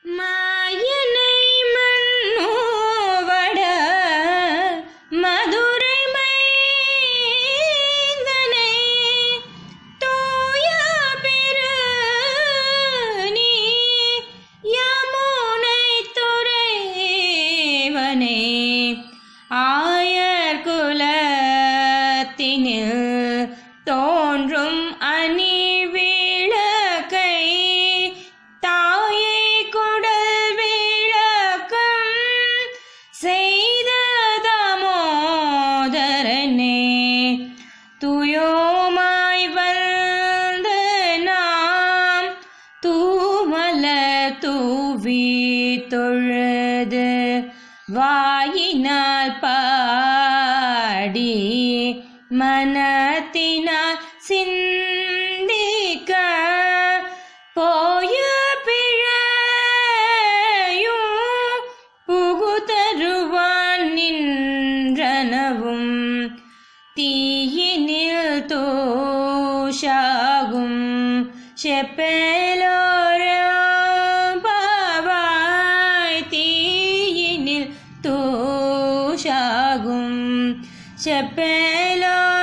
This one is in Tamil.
மாயனை மன்னோவட மதுரை மைந்தனை தூய பெருநீ யமுனை துறைவனே ஆயர் குலத்தினில் தோன்றும் அணி விளக்கை தாயை குடல் விளக்கம் செய்த தாமோதரனே துயோமாய் வந்து நாம் தூமல தூவி தொழுது வாயினால் பாடி மனத்தினால் சிந்திக்க போய பிழையும் புகுதருவான் நின்றனவும் தீயினில் தோஷாகும் செப்பலோரம் பாவாய் தீயினில் தோஷாகும் செப்பலோ